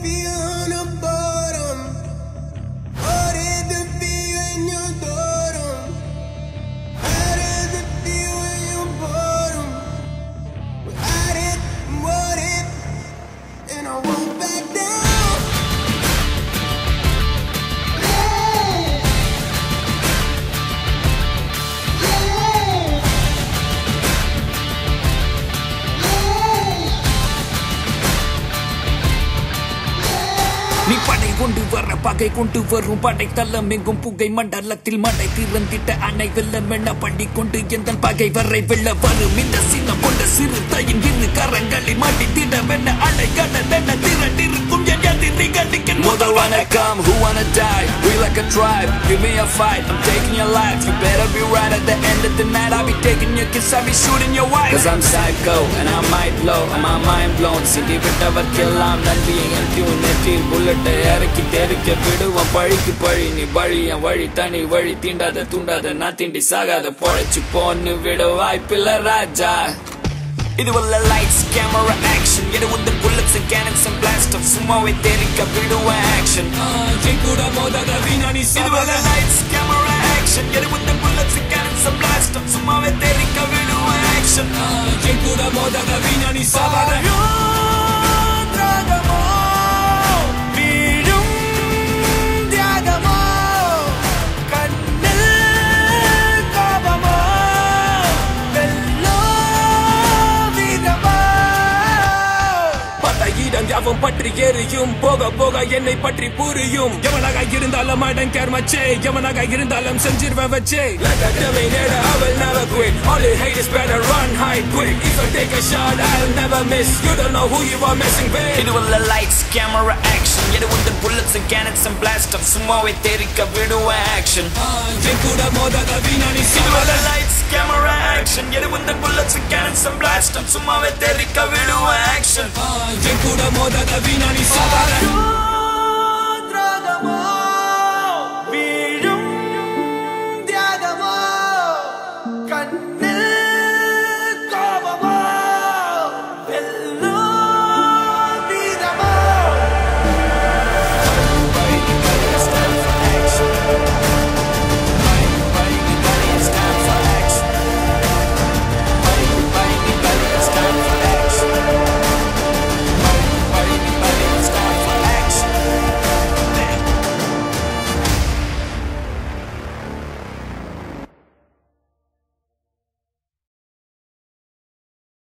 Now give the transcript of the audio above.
feel on the bottom? What did it feel when you bottom? How does it feel when you bottom? Without it, what it, and I won't back down. நீ படை கொண்டு வர பகை கொண்டு வரும் படை தள்ளம் எங்கும் புகை மண்டலத்தில் மடை திறந்திட்ட அணை வெள்ளம் என படி கொண்டு எந்த பகை வரை வெள்ள வரும் இந்த சின்னம் கொண்ட சிறு தாயின் இரு கரங்களில் மாட்டி திடமென அடை கடல் என திரண்டிருக்கும் என் எதிரிகளுக்கு முதல் வணக்கம் who wanna die we like a tribe give me a fight I'm taking your life you better be right at the end of the night I'll be taking your kiss I'll be shooting your wife cause I'm psycho and I might blow and my mind blown city விட்டவர் கெல்லாம் நன்றி என் tune நெற்றில் புல்லட்டை இறக்கி தெருக்க விடுவான் பழிக்கு பழி நீ வழி என் வழி தனி வழி தீண்டாத தூண்டாத நான் தீண்டி சாகாத பொழைச்சு போன்னு விட வாய்ப்பில்ல ராஜா இது உள்ள லைட்ஸ் கேமரா ஆக்ஷன் இது வந்து bullets cannons and blast off சும்மாவே தெரிக்க விடுவேன் ஆக்ஷன் கூட மோதாத வீணானி இது உள்ள லைட்ஸ் கேமரா ஆக்ஷன் இது வந்து bullets cannons and blast off சும்மாவே தெரிக்க விடுவேன் ஆக்ஷன் கூட மோதாத வீணானி சாவாத தியாகமோ வீழும் தியாகமோ கண்ணில் கோபமோ வெல்லோ வீரமோ படையிடம் யாவும் பற்றி எரியும் போக போக என்னை பற்றி புரியும் எவனாக இருந்தாலும் அடன் கேர்மச்சே எவனாக இருந்தாலும் செஞ்சிருவேன் வச்சே Like a dummy never, I will never quit All you hate is better run, hide quick If I take a shot, I'll never miss You don't know who you are messing with இது உள்ள lights, camera, action இது வந்து bullets and cannons and blast off சும்மாவே தெரிக்க விடுவேன் action என் கூட மோதாத வீணானி இது உள்ள lights, camera, action இது வந்து bullets and cannons and blast off சும்மாவே தெரிக்க விடுவேன் action என் கூட மோதாத வீணானி சாதாரண